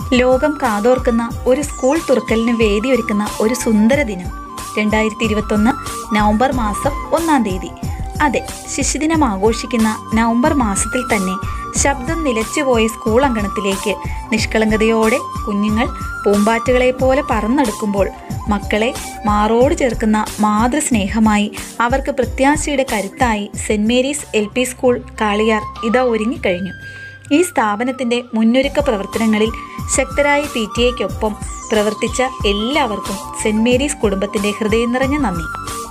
ലോകം കാതോർക്കുന്ന ഒരു സ്കൂൾ തുറക്കലിന് വേദിയൊരുക്കുന്ന ഒരു സുന്ദര ദിനം രണ്ടായിരത്തി ഇരുപത്തൊന്ന് നവംബർ മാസം ഒന്നാം തീയതി അതെ ശിശുദിനം ആഘോഷിക്കുന്ന നവംബർ മാസത്തിൽ തന്നെ ശബ്ദം നിലച്ചുപോയ സ്കൂൾ അങ്കണത്തിലേക്ക് നിഷ്കളങ്കതയോടെ കുഞ്ഞുങ്ങൾ പൂമ്പാറ്റകളെ പോലെ പറന്നെടുക്കുമ്പോൾ മക്കളെ മാറോട് ചേർക്കുന്ന മാതൃസ്നേഹമായി അവർക്ക് പ്രത്യാശയുടെ കരുത്തായി Saint Mary's L P school Kaliyar ഇതാ ഒരുങ്ങിക്കഴിഞ്ഞു ഈ സ്ഥാപനത്തിന്റെ മുന്നൊരുക്ക പ്രവർത്തനങ്ങളിൽ ശക്തരായ പി ടി എക്കൊപ്പം പ്രവർത്തിച്ച എല്ലാവർക്കും സെന്റ് മേരീസ് കുടുംബത്തിന്റെ ഹൃദയം നിറഞ്ഞ നന്ദി